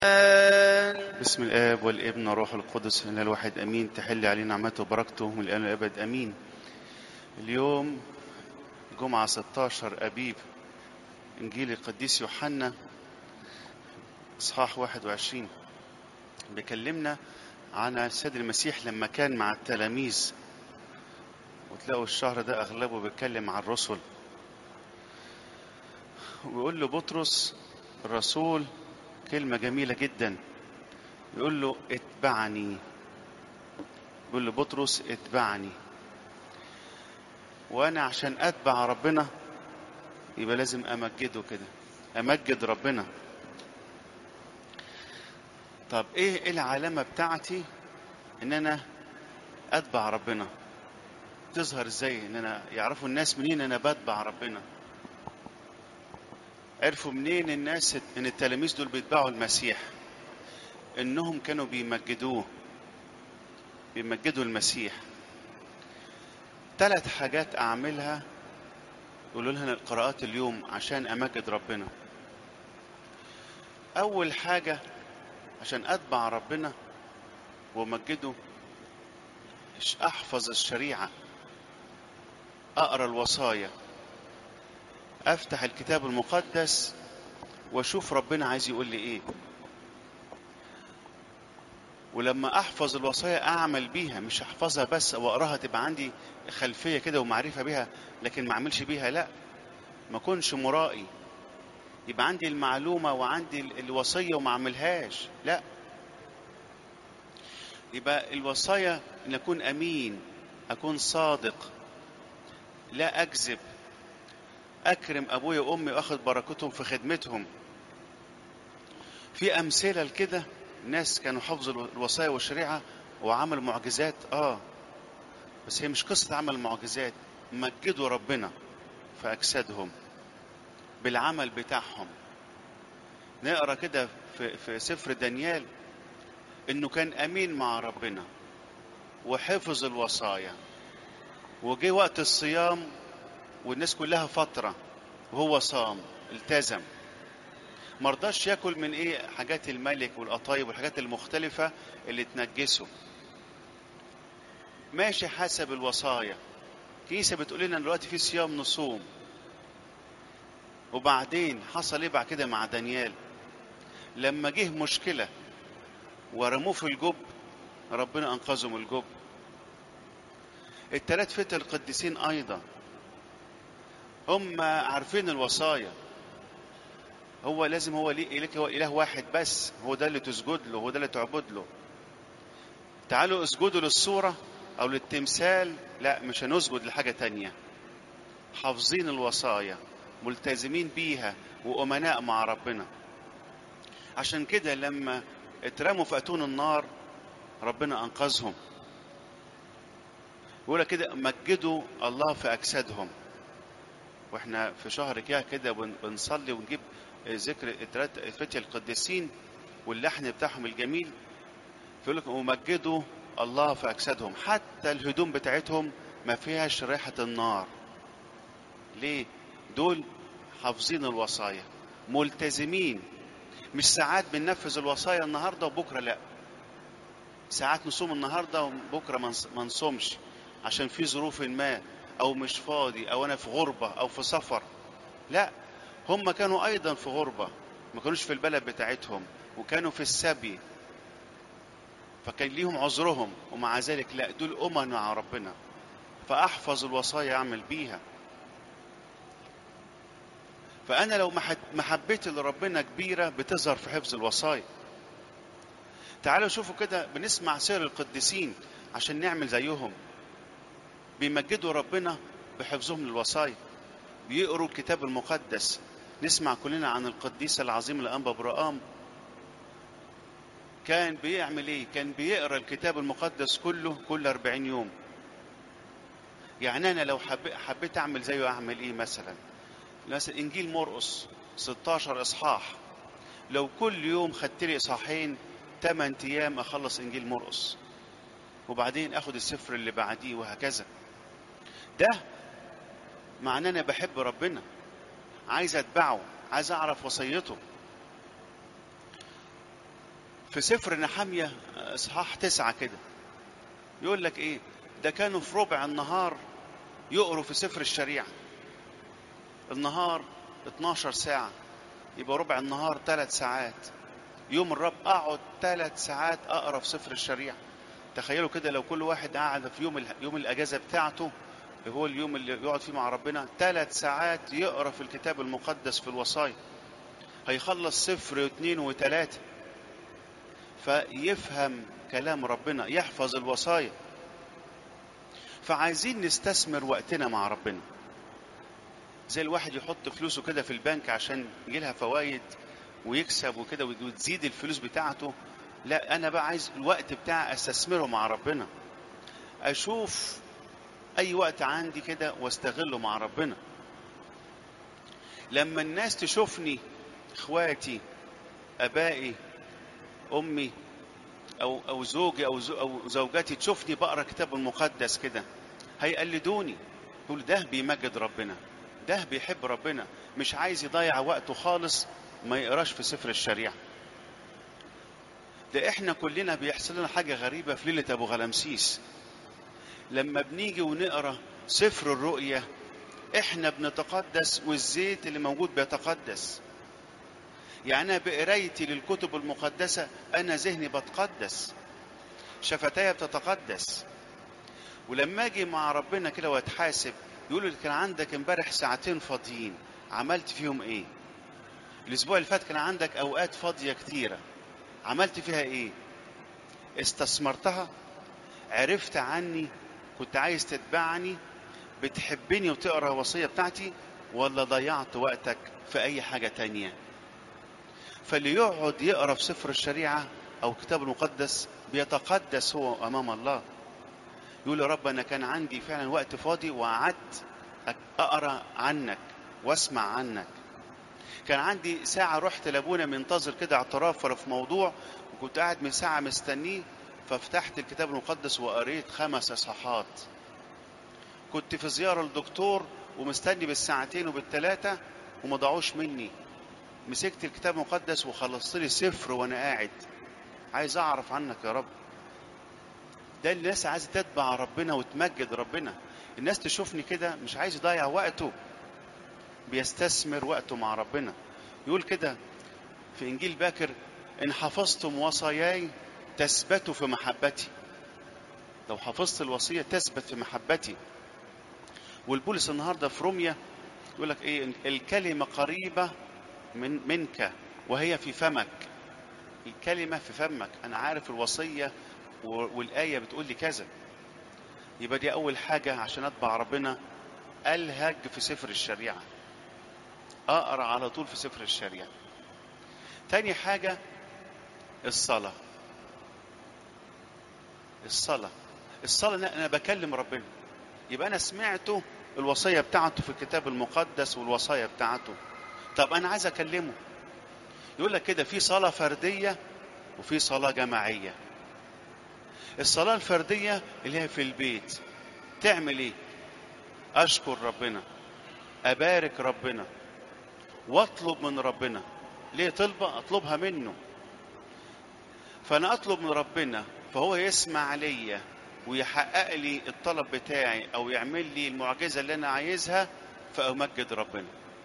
بسم الآب والابن والروح القدس إن الواحد أمين تحل علينا نعمته وبركته من الآن والأبد أمين اليوم جمعة 16 أبيب إنجيل القديس يوحنا إصحاح 21 بيكلمنا عن السيد المسيح لما كان مع التلاميذ وتلاقوا الشهر ده أغلبه بيتكلم عن الرسل ويقول له بطرس الرسول كلمة جميلة جدا يقول له اتبعني يقول له بطرس اتبعني وانا عشان اتبع ربنا يبقى لازم امجده كده امجد ربنا طب ايه العلامة بتاعتي ان انا اتبع ربنا تظهر ازاي ان انا يعرفوا الناس منين انا بتبع ربنا عرفوا منين الناس ان التلاميذ دول بيتبعوا المسيح انهم كانوا بيمجدوه بيمجدوا المسيح ثلاث حاجات اعملها يقولوا لنا القراءات اليوم عشان امجد ربنا اول حاجة عشان اتبع ربنا وامجده احفظ الشريعة اقرا الوصايا افتح الكتاب المقدس واشوف ربنا عايز يقول لي ايه ولما احفظ الوصايا اعمل بيها مش احفظها بس او اقراها تبقى عندي خلفيه كده ومعرفه بيها لكن ما اعملش بيها لا ما اكونش مرائي يبقى عندي المعلومه وعندي الوصيه وما اعملهاش لا يبقى الوصايا ان اكون امين اكون صادق لا اكذب اكرم ابويا وامي واخد بركتهم في خدمتهم في امثله لكده ناس كانوا حفظوا الوصايا والشريعه وعملوا معجزات اه بس هي مش قصه عمل معجزات مجدوا ربنا في اجسادهم بالعمل بتاعهم نقرا كده في, في سفر دانيال انه كان امين مع ربنا وحفظ الوصايا وجه وقت الصيام والناس كلها فترة وهو صام التزم مرضاش ياكل من ايه حاجات الملك والقطايب والحاجات المختلفة اللي تنجسه ماشي حسب الوصايا كنيسة بتقول لنا دلوقتي في صيام نصوم وبعدين حصل ايه بعد كده مع دانيال لما جه مشكلة ورموه في الجب ربنا انقذه من الجب التلات فتى القديسين ايضا هم عارفين الوصايا هو لازم هو ليه لك هو اله واحد بس هو ده اللي تسجد له هو ده اللي تعبد له تعالوا اسجدوا للصورة او للتمثال لا مش هنسجد لحاجة تانية حافظين الوصايا ملتزمين بيها وأمناء مع ربنا عشان كده لما اترموا في أتون النار ربنا أنقذهم يقول كده مجدوا الله في أجسادهم واحنا في شهر كده كده بنصلي ونجيب ذكر الثلاث فتية القديسين واللحن بتاعهم الجميل فيقول لك ومجدوا الله في اجسادهم حتى الهدوم بتاعتهم ما فيهاش ريحة النار ليه دول حافظين الوصايا ملتزمين مش ساعات بننفذ الوصايا النهارده وبكره لا ساعات نصوم النهارده وبكره ما نصومش عشان في ظروف ما او مش فاضي او انا في غربة او في سفر لا هم كانوا ايضا في غربة ما كانوش في البلد بتاعتهم وكانوا في السبي فكان ليهم عذرهم ومع ذلك لا دول امن مع ربنا فاحفظ الوصايا اعمل بيها فانا لو محبتي لربنا كبيرة بتظهر في حفظ الوصايا تعالوا شوفوا كده بنسمع سير القديسين عشان نعمل زيهم بيمجدوا ربنا بحفظهم للوصايا بيقروا الكتاب المقدس نسمع كلنا عن القديس العظيم الأنبا برقام كان بيعمل ايه كان بيقرا الكتاب المقدس كله كل 40 يوم يعني انا لو حبيت, حبيت اعمل زيه اعمل ايه مثلا مثلا انجيل مرقس 16 اصحاح لو كل يوم خدت لي اصحاحين 8 ايام اخلص انجيل مرقس وبعدين اخد السفر اللي بعديه وهكذا ده معناه انا بحب ربنا عايز اتبعه عايز اعرف وصيته في سفر نحمية اصحاح تسعة كده يقول لك ايه ده كانوا في ربع النهار يقروا في سفر الشريعة النهار 12 ساعة يبقى ربع النهار ثلاث ساعات يوم الرب اقعد ثلاث ساعات اقرا في سفر الشريعة تخيلوا كده لو كل واحد قاعد في يوم يوم الاجازة بتاعته اللي هو اليوم اللي يقعد فيه مع ربنا ثلاث ساعات يقرا في الكتاب المقدس في الوصايا هيخلص سفر واثنين وثلاثة فيفهم كلام ربنا يحفظ الوصايا فعايزين نستثمر وقتنا مع ربنا زي الواحد يحط فلوسه كده في البنك عشان يجيلها فوائد ويكسب وكده وتزيد الفلوس بتاعته لا انا بقى عايز الوقت بتاعي استثمره مع ربنا اشوف اي وقت عندي كده واستغله مع ربنا لما الناس تشوفني اخواتي ابائي امي او او زوجي او زو او زوجتي تشوفني بقرا كتاب المقدس كده هيقلدوني يقول ده بيمجد ربنا ده بيحب ربنا مش عايز يضيع وقته خالص ما يقراش في سفر الشريعه ده احنا كلنا بيحصل لنا حاجه غريبه في ليله ابو غلمسيس لما بنيجي ونقرا سفر الرؤيا احنا بنتقدس والزيت اللي موجود بيتقدس يعني انا بقرايتي للكتب المقدسه انا ذهني بتقدس شفتايا بتتقدس ولما اجي مع ربنا كده واتحاسب يقول لي كان عندك امبارح ساعتين فاضيين عملت فيهم ايه الاسبوع اللي فات كان عندك اوقات فاضيه كتيره عملت فيها ايه استثمرتها عرفت عني كنت عايز تتبعني بتحبني وتقرا الوصيه بتاعتي ولا ضيعت وقتك في اي حاجه تانية فاللي يقعد يقرا في سفر الشريعه او الكتاب المقدس بيتقدس هو امام الله يقول يا رب انا كان عندي فعلا وقت فاضي وقعدت اقرا عنك واسمع عنك كان عندي ساعة رحت لابونا منتظر كده اعتراف ولا في موضوع وكنت قاعد من ساعة مستنيه ففتحت الكتاب المقدس وقريت خمس اصحاحات كنت في زيارة للدكتور ومستني بالساعتين وبالثلاثة وما ضاعوش مني مسكت الكتاب المقدس وخلصت لي سفر وانا قاعد عايز اعرف عنك يا رب ده الناس عايزه تتبع ربنا وتمجد ربنا الناس تشوفني كده مش عايز يضيع وقته بيستثمر وقته مع ربنا يقول كده في انجيل باكر ان حفظتم وصاياي تثبتوا في محبتي لو حفظت الوصيه تثبت في محبتي والبولس النهارده في روميا يقول لك ايه الكلمه قريبه من منك وهي في فمك الكلمه في فمك انا عارف الوصيه والايه بتقول لي كذا يبقى دي اول حاجه عشان اتبع ربنا الهج في سفر الشريعه اقرا على طول في سفر الشريعه تاني حاجه الصلاه الصلاه الصلاه انا بكلم ربنا يبقى انا سمعته الوصيه بتاعته في الكتاب المقدس والوصايا بتاعته طب انا عايز اكلمه يقول لك كده في صلاه فرديه وفي صلاه جماعيه الصلاه الفرديه اللي هي في البيت تعمل ايه اشكر ربنا ابارك ربنا واطلب من ربنا ليه طلبه اطلبها منه فانا اطلب من ربنا فهو يسمع ليا ويحقق لي الطلب بتاعي او يعمل لي المعجزه اللي انا عايزها فامجد ربنا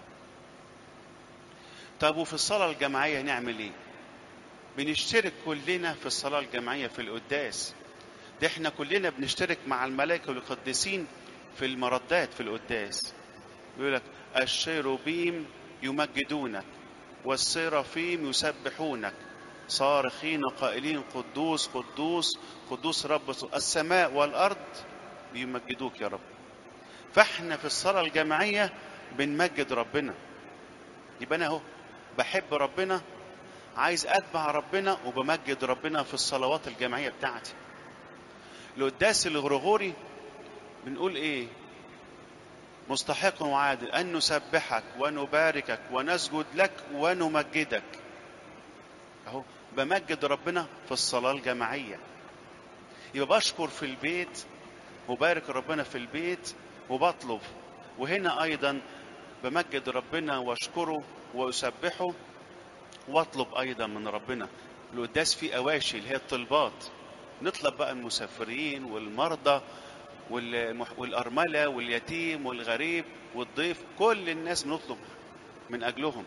طب وفي الصلاه الجماعيه نعمل ايه بنشترك كلنا في الصلاه الجماعيه في القداس ده احنا كلنا بنشترك مع الملائكه والقديسين في المردات في القداس يقول لك الشيروبيم يمجدونك والسيرافيم يسبحونك صارخين قائلين قدوس قدوس قدوس رب السماء والارض بيمجدوك يا رب فاحنا في الصلاه الجماعيه بنمجد ربنا يبقى انا اهو بحب ربنا عايز اتبع ربنا وبمجد ربنا في الصلوات الجماعيه بتاعتي القداس الغرغوري بنقول ايه مستحق وعادل ان نسبحك ونباركك ونسجد لك ونمجدك اهو بمجد ربنا في الصلاه الجماعيه يبقى بشكر في البيت وبارك ربنا في البيت وبطلب وهنا ايضا بمجد ربنا واشكره واسبحه واطلب ايضا من ربنا القداس فيه أواشي اللي هي الطلبات نطلب بقى المسافرين والمرضى والمح- والأرملة واليتيم والغريب والضيف كل الناس بنطلب من أجلهم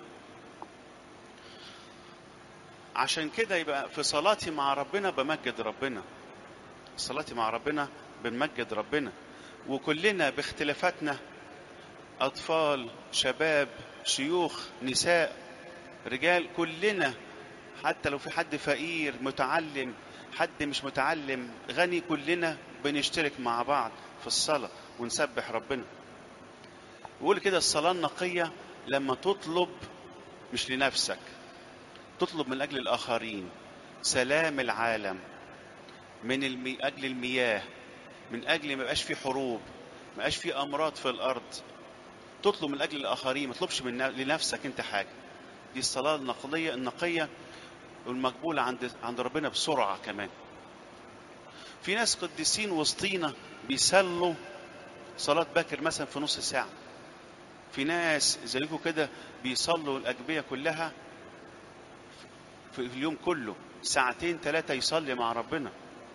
عشان كده يبقى في صلاتي مع ربنا بمجد ربنا صلاتي مع ربنا بنمجد ربنا وكلنا باختلافاتنا أطفال شباب شيوخ نساء رجال كلنا حتى لو في حد فقير متعلم حد مش متعلم غني كلنا بنشترك مع بعض في الصلاة ونسبح ربنا يقول كده الصلاة النقية لما تطلب مش لنفسك تطلب من أجل الآخرين سلام العالم من المي... أجل المياه من أجل ما يبقاش في حروب ما يبقاش في أمراض في الأرض تطلب من أجل الآخرين ما تطلبش من لنفسك أنت حاجة دي الصلاة النقلية النقية والمقبولة عند عند ربنا بسرعة كمان في ناس قديسين وسطينا بيصلوا صلاة باكر مثلا في نص ساعة في ناس زيكم كده بيصلوا الأجبية كلها في اليوم كله ساعتين ثلاثة يصلي مع ربنا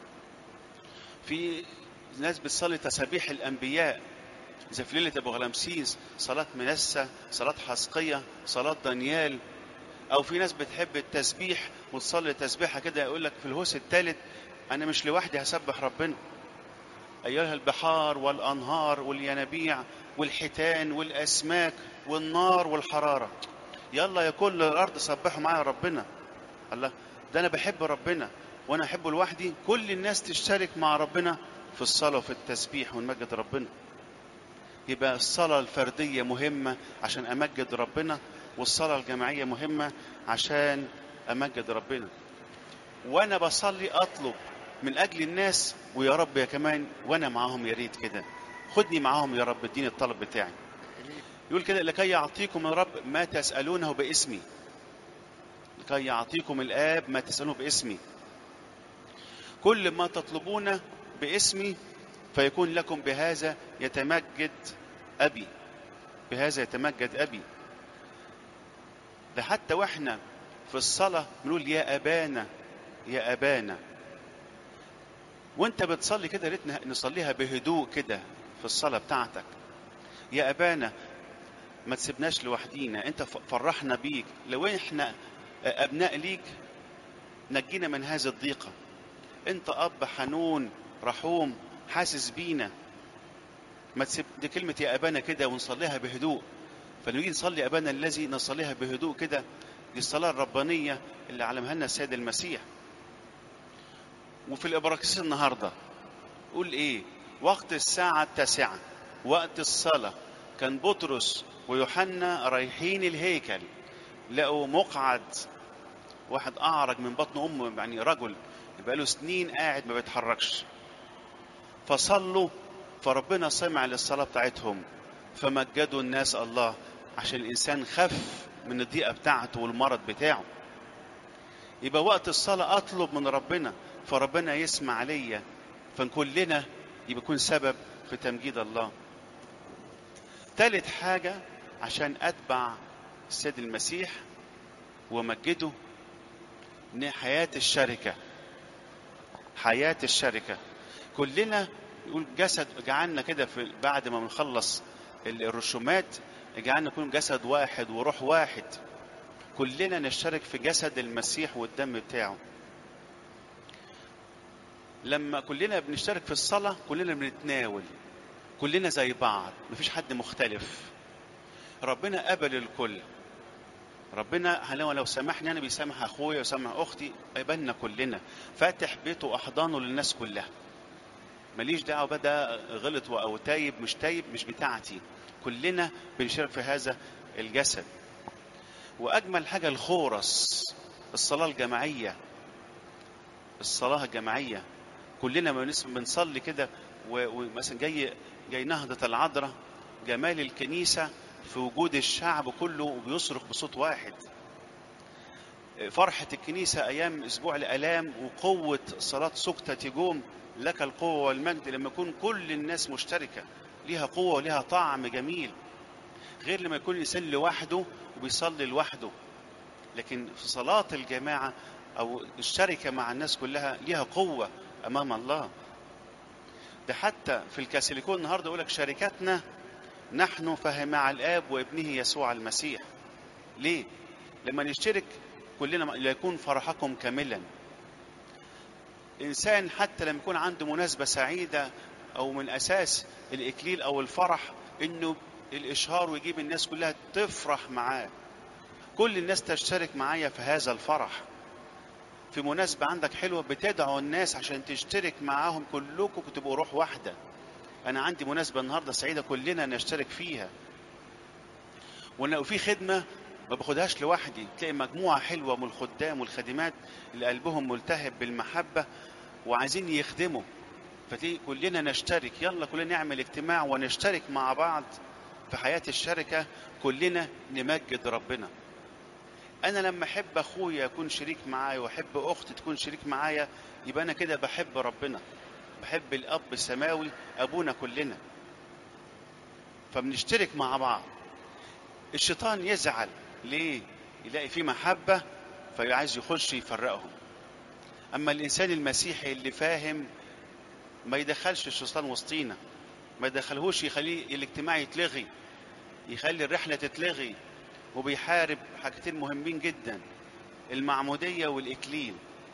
في ناس بتصلي تسابيح الأنبياء زي في ليلة أبو غلامسيس صلاة منسى صلاة حسقية صلاة دانيال أو في ناس بتحب التسبيح وتصلي تسبيحة كده يقول لك في الهوس الثالث أنا مش لوحدي هسبح ربنا أيها البحار والأنهار والينابيع والحيتان والأسماك والنار والحرارة يلا يا كل الأرض سبحوا معايا ربنا الله ده أنا بحب ربنا وأنا أحبه لوحدي كل الناس تشترك مع ربنا في الصلاة وفي التسبيح ونمجد ربنا يبقى الصلاة الفردية مهمة عشان أمجد ربنا والصلاة الجماعية مهمة عشان أمجد ربنا وأنا بصلي أطلب من أجل الناس ويا رب يا كمان وأنا معاهم يا ريت كده خدني معاهم يا رب اديني الطلب بتاعي يقول كده لكي يعطيكم الرب ما تسألونه باسمي لكي يعطيكم الآب ما تسألونه باسمي كل ما تطلبون باسمي فيكون لكم بهذا يتمجد أبي بهذا يتمجد أبي ده حتى واحنا في الصلاة بنقول يا أبانا يا أبانا وانت بتصلي كده ريت نصليها بهدوء كده في الصلاة بتاعتك يا أبانا ما تسيبناش لوحدينا انت فرحنا بيك لو احنا أبناء ليك نجينا من هذه الضيقة انت أب حنون رحوم حاسس بينا ما تسيب دي كلمة يا أبانا كده ونصليها بهدوء فنيجي نصلي أبانا الذي نصليها بهدوء كده دي الصلاة الربانية اللي علمها لنا السيد المسيح وفي الإبراكسيس النهاردة قول إيه وقت الساعة التاسعة وقت الصلاة كان بطرس ويوحنا رايحين الهيكل لقوا مقعد واحد أعرج من بطن أمه يعني رجل يبقى له سنين قاعد ما بيتحركش فصلوا فربنا سمع للصلاة بتاعتهم فمجدوا الناس الله عشان الإنسان خف من الضيقة بتاعته والمرض بتاعه يبقى وقت الصلاة أطلب من ربنا فربنا يسمع ليا فكلنا يبقى يكون سبب في تمجيد الله ثالث حاجة عشان أتبع السيد المسيح ومجده إن حياة الشركة حياة الشركة كلنا يقول جسد جعلنا كده في بعد ما بنخلص الرسومات جعلنا نكون جسد واحد وروح واحد كلنا نشترك في جسد المسيح والدم بتاعه لما كلنا بنشترك في الصلاة كلنا بنتناول كلنا زي بعض مفيش حد مختلف ربنا قبل الكل ربنا لو لو سامحني انا بيسامح اخويا ويسامح اختي يبقى كلنا فاتح بيته واحضانه للناس كلها ماليش دعوه بقى ده غلط او تايب مش تايب مش بتاعتي كلنا بنشارك في هذا الجسد واجمل حاجه الخورس الصلاه الجماعيه الصلاه الجماعيه كلنا بنصلي كده ومثلا جاي جاي نهضه العذراء جمال الكنيسه في وجود الشعب كله وبيصرخ بصوت واحد فرحة الكنيسة أيام أسبوع الآلام وقوة صلاة سكتة تجوم لك القوة والمجد لما يكون كل الناس مشتركة ليها قوة وليها طعم جميل غير لما يكون الإنسان لوحده وبيصلي لوحده لكن في صلاة الجماعة او الشركه مع الناس كلها ليها قوه امام الله ده حتى في الكاثوليكون النهارده يقول لك شركتنا نحن فهم مع الاب وابنه يسوع المسيح ليه لما نشترك كلنا ليكون فرحكم كاملا انسان حتى لما يكون عنده مناسبه سعيده او من اساس الاكليل او الفرح انه الاشهار ويجيب الناس كلها تفرح معاه كل الناس تشترك معايا في هذا الفرح في مناسبة عندك حلوة بتدعو الناس عشان تشترك معاهم كلكم تبقوا روح واحدة أنا عندي مناسبة النهاردة سعيدة كلنا نشترك فيها ولو في خدمة ما باخدهاش لوحدي تلاقي مجموعة حلوة من الخدام والخادمات اللي قلبهم ملتهب بالمحبة وعايزين يخدموا فتلاقي كلنا نشترك يلا كلنا نعمل اجتماع ونشترك مع بعض في حياة الشركة كلنا نمجد ربنا انا لما احب اخويا يكون شريك معايا واحب اختي تكون شريك معايا يبقى انا كده بحب ربنا بحب الاب السماوي ابونا كلنا فبنشترك مع بعض الشيطان يزعل ليه يلاقي في محبة فعايز يخش يفرقهم اما الانسان المسيحي اللي فاهم ما يدخلش الشيطان وسطينا ما يدخلهوش يخليه الاجتماع يتلغي يخلي الرحلة تتلغي وبيحارب حاجتين مهمين جدا المعمودية والإكليل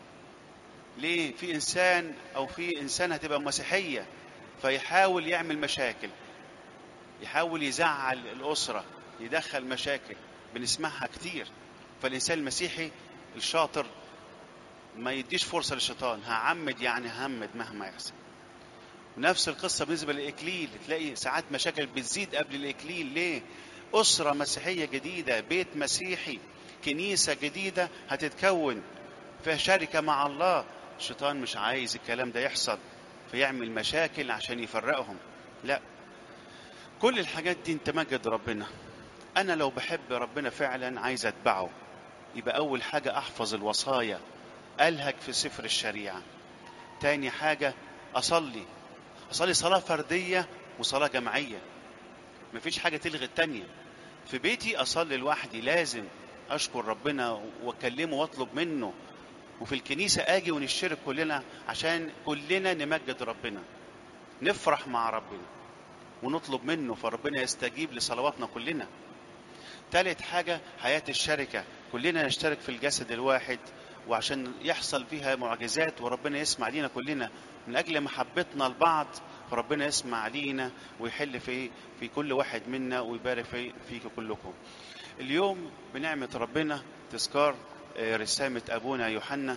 ليه في إنسان أو في إنسان هتبقى مسيحية فيحاول يعمل مشاكل يحاول يزعل الأسرة يدخل مشاكل بنسمعها كتير فالإنسان المسيحي الشاطر ما يديش فرصة للشيطان هعمد يعني همد مهما يحصل ونفس القصة بالنسبة للإكليل تلاقي ساعات مشاكل بتزيد قبل الإكليل ليه أسرة مسيحية جديدة بيت مسيحي كنيسة جديدة هتتكون فيها شركة مع الله الشيطان مش عايز الكلام ده يحصل فيعمل مشاكل عشان يفرقهم لا كل الحاجات دي انت مجد ربنا انا لو بحب ربنا فعلا عايز اتبعه يبقى اول حاجة احفظ الوصايا الهج في سفر الشريعة تاني حاجة اصلي اصلي صلاة فردية وصلاة جماعية مفيش حاجة تلغي التانية في بيتي أصلي لوحدي لازم أشكر ربنا وأكلمه وأطلب منه وفي الكنيسة أجي ونشترك كلنا عشان كلنا نمجد ربنا نفرح مع ربنا ونطلب منه فربنا يستجيب لصلواتنا كلنا ثالث حاجة حياة الشركة كلنا نشترك في الجسد الواحد وعشان يحصل فيها معجزات وربنا يسمع لينا كلنا من أجل محبتنا لبعض فربنا يسمع لينا ويحل في في كل واحد منا ويبارك في فيك كلكم. اليوم بنعمة ربنا تذكار رسامة أبونا يوحنا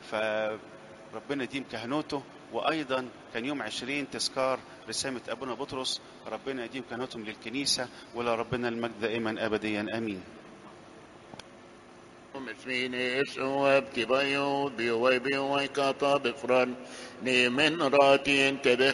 فربنا يديم كهنوته وأيضا كان يوم عشرين تذكار رسامة أبونا بطرس ربنا يديم كهنوتهم للكنيسة ولا ربنا المجد دائما أبديا آمين. مسمينيس وابتبايو بيوي بيوي كاطا بفران نيمن راتين تبه